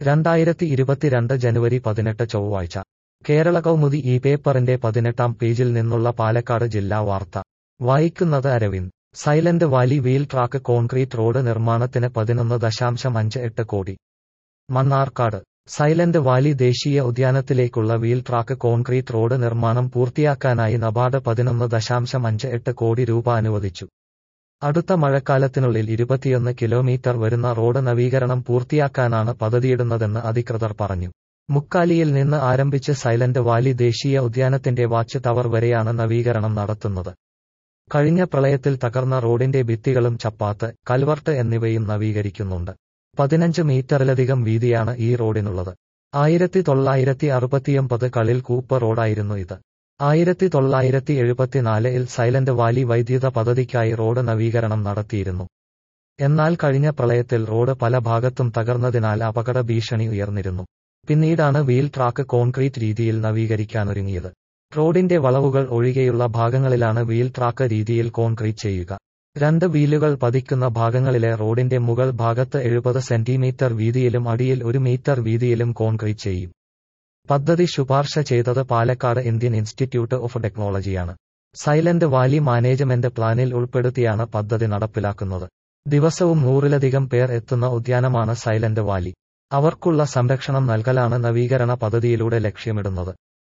രണ്ടായിരത്തി ഇരുപത്തിരണ്ട് ജനുവരി പതിനെട്ട് ചൊവ്വാഴ്ച കേരള കൗമുദി ഈ പേപ്പറിന്റെ പതിനെട്ടാം പേജിൽ നിന്നുള്ള പാലക്കാട് ജില്ലാ വാർത്ത വായിക്കുന്നത് Aravind silent valley wheel track concrete road നിർമ്മാണത്തിന് പതിനൊന്ന് ദശാംശം അഞ്ച് എട്ട് കോടി മണ്ണാർക്കാട് സൈലന്റ് വാലി ദേശീയ ഉദ്യാനത്തിലേക്കുള്ള വീൽ ട്രാക്ക് കോൺക്രീറ്റ് റോഡ് നിർമ്മാണം പൂർത്തിയാക്കാനായി നബാർഡ് പതിനൊന്ന് ദശാംശം അഞ്ച് എട്ട് കോടി രൂപ അനുവദിച്ചു അടുത്ത മഴക്കാലത്തിനുള്ളിൽ ഇരുപത്തിയൊന്ന് കിലോമീറ്റർ വരുന്ന റോഡ് നവീകരണം പൂർത്തിയാക്കാനാണ് പദ്ധതിയിടുന്നതെന്ന് അധികൃതർ പറഞ്ഞു മുക്കാലിയിൽ നിന്ന് ആരംഭിച്ച് സൈലന്റ് വാലി ദേശീയ ഉദ്യാനത്തിന്റെ വാച്ച് ടവർ വരെയാണ് നവീകരണം നടത്തുന്നത് കഴിഞ്ഞ പ്രളയത്തിൽ തകർന്ന റോഡിന്റെ ഭിത്തികളും ചപ്പാത്ത് കൽവർട്ട് എന്നിവയും നവീകരിക്കുന്നുണ്ട് പതിനഞ്ച് മീറ്ററിലധികം വീതിയാണ് ഈ റോഡിനുള്ളത് ആയിരത്തി തൊള്ളായിരത്തി അറുപത്തിയൊമ്പത് കളിൽ കൂപ്പ് റോഡായിരുന്നു ഇത് ആയിരത്തി തൊള്ളായിരത്തി എഴുപത്തിനാലിൽ സൈലന്റ് വാലി വൈദ്യുത പദ്ധതിക്കായി റോഡ് നവീകരണം നടത്തിയിരുന്നു എന്നാൽ കഴിഞ്ഞ പ്രളയത്തിൽ റോഡ് പല ഭാഗത്തും തകർന്നതിനാൽ അപകട ഭീഷണി ഉയർന്നിരുന്നു പിന്നീടാണ് വീൽ ട്രാക്ക് കോൺക്രീറ്റ് രീതിയിൽ നവീകരിക്കാനൊരുങ്ങിയത് റോഡിന്റെ വളവുകൾ ഒഴികെയുള്ള ഭാഗങ്ങളിലാണ് വീൽ ട്രാക്ക് രീതിയിൽ കോൺക്രീറ്റ് ചെയ്യുക രണ്ട് വീലുകൾ പതിക്കുന്ന ഭാഗങ്ങളിലെ റോഡിന്റെ മുകൾ ഭാഗത്ത് എഴുപത് സെന്റിമീറ്റർ വീതിയിലും അടിയിൽ ഒരു മീറ്റർ വീതിയിലും കോൺക്രീറ്റ് ചെയ്യും പദ്ധതി ശുപാർശ ചെയ്തത് പാലക്കാട് ഇന്ത്യൻ ഇൻസ്റ്റിറ്റ്യൂട്ട് ഓഫ് ടെക്നോളജിയാണ് സൈലന്റ് വാലി മാനേജ്മെന്റ് പ്ലാനിൽ ഉൾപ്പെടുത്തിയാണ് പദ്ധതി നടപ്പിലാക്കുന്നത് ദിവസവും നൂറിലധികം പേർ എത്തുന്ന ഉദ്യാനമാണ് സൈലന്റ് വാലി അവർക്കുള്ള സംരക്ഷണം നൽകലാണ് നവീകരണ പദ്ധതിയിലൂടെ ലക്ഷ്യമിടുന്നത്